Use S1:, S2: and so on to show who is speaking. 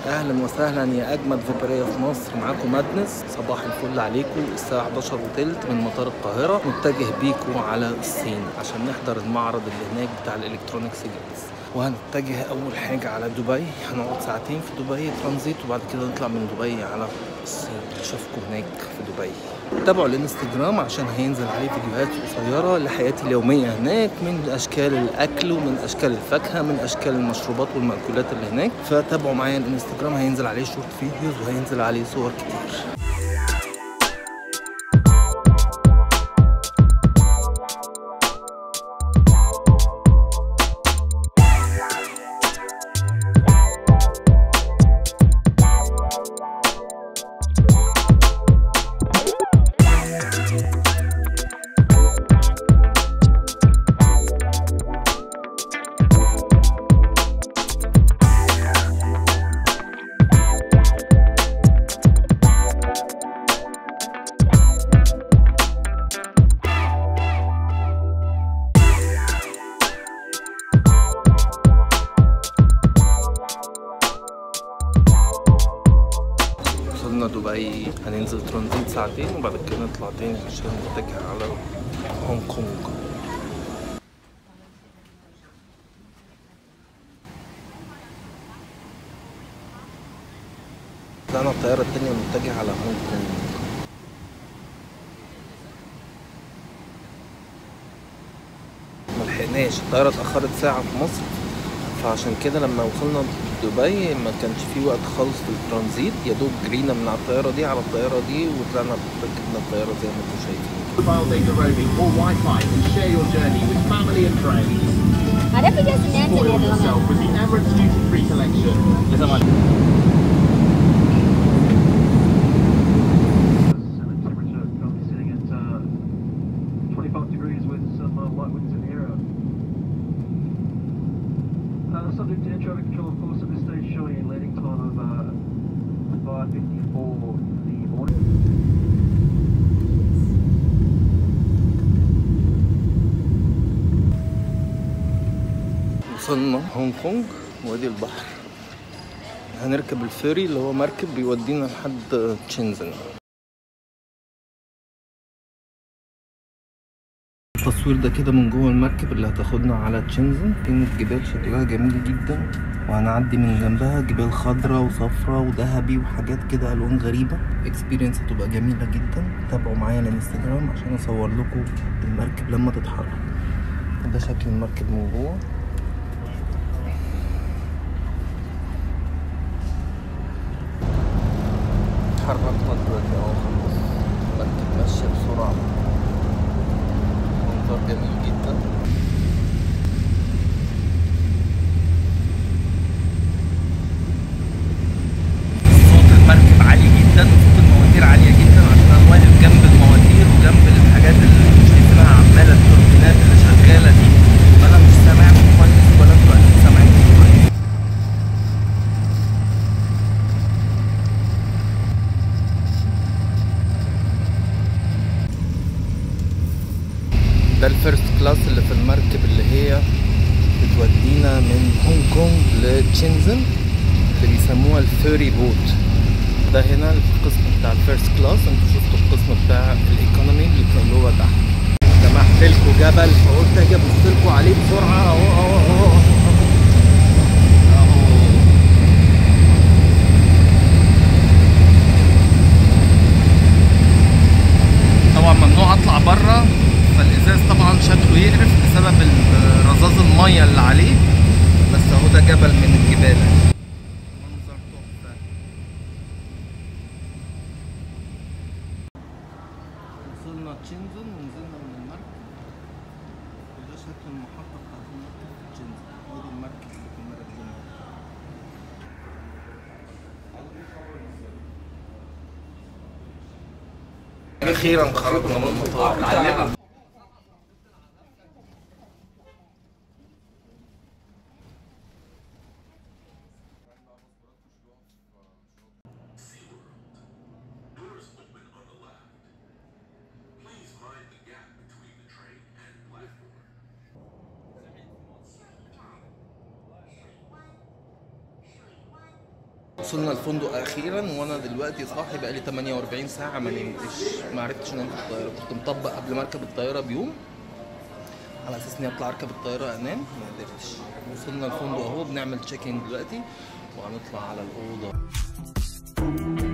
S1: اهلا وسهلا يا اجمد فيبريه في مصر معاكم مادنس صباح الفل عليكم الساعه 11 وتلت من مطار القاهره متجه بيكم على الصين عشان نحضر المعرض اللي هناك بتاع الالكترونيك سيجنتس وهنتجه اول حاجه على دبي هنقعد ساعتين في دبي ترانزيت وبعد كده نطلع من دبي على الصين اشوفكم هناك في دبي تابعوا الانستجرام عشان هينزل عليه فيديوهات قصيرة لحياتي اليومية هناك من أشكال الأكل ومن أشكال الفاكهة من أشكال المشروبات والمأكولات اللي هناك فتابعوا معايا الانستجرام هينزل عليه شورت فيديوز وهينزل عليه صور كتير وصلنا دبي هننزل ترانزيت ساعتين وبعد كده نطلع تاني عشان نتجه على هونج كونج طلعنا الطيارة التانية متجهة على هونج كونج ملحقناش الطيارة اتأخرت ساعة في مصر فعشان كده لما وصلنا دبي ما كانش في وقت خالص في الترانزيت يا دوب جرينا من على الطياره دي على الطياره دي وطلعنا ركبنا الطياره زي ما انتم شايفين
S2: mobile data roaming or Wi-Fi and share your journey with family and friends.
S3: Ada aplikasinya aja
S2: Spoil
S3: di dalamnya.
S2: yourself with the Emirates Duty Free Collection.
S4: and the temperature currently sitting at uh, 25 degrees with some uh, light winds in the area. Uh, subject to air traffic control, of course, at this stage showing a landing time of uh, 5.54 in the morning.
S1: وصلنا هونج كونج وادي البحر هنركب الفيري اللي هو مركب بيودينا لحد تشينزن التصوير ده كده من جوه المركب اللي هتاخدنا على تشينزن كانت جبال شكلها جميل جدا وهنعدي من جنبها جبال خضراء وصفراء وذهبي وحاجات كده الوان غريبه اكسبيرينس هتبقى جميله جدا تابعوا معايا الانستجرام عشان اصور لكم المركب لما تتحرك ده شكل المركب من جوه اتحركنا دلوقتي اهو خلاص المركب ماشية بسرعة منظر جميل جدا صوت المركب عالي جدا وصوت المواتير عالية جدا عشان انا واقف جنب المواتير وجنب الحاجات اللي انتوا شايفينها عمالة التوربينات اللي شغالة دي فانا مش سامعكم كويس ولا انتوا اكيد سامعيني كويس ده الفيرست كلاس اللي في المركب اللي هي بتودينا من هونج كونج لتشينزن اللي بيسموها الفيري بوت ده هنا القسم بتاع الفيرست كلاس انتوا شفتوا القسم بتاع الايكونومي اللي هو تحت سمحت لكم جبل فقلت اجي ابص لكم عليه بسرعه اهو اهو اهو اهو طبعا ممنوع اطلع بره فالازاز طبعا شكله يقرف بسبب ال- رذاذ الميه اللي عليه بس اهو ده جبل من الجبال منظر تحفه وصلنا تشينزن ونزلنا من المركب وده شكل المحطه بتاعت المركب في تشينزن ودي المركب اللي كنا راكبينها اخيرا خرجنا من المطار وصلنا الفندق اخيرا وانا دلوقتي صاحي بقالي 48 ساعه ما نمتش ما عرفتش انام في الطياره كنت مطبق قبل ما اركب الطياره بيوم على اساس اني اطلع اركب الطياره انام ما قدرتش وصلنا الفندق اهو بنعمل تشيكينج دلوقتي وهنطلع على الاوضه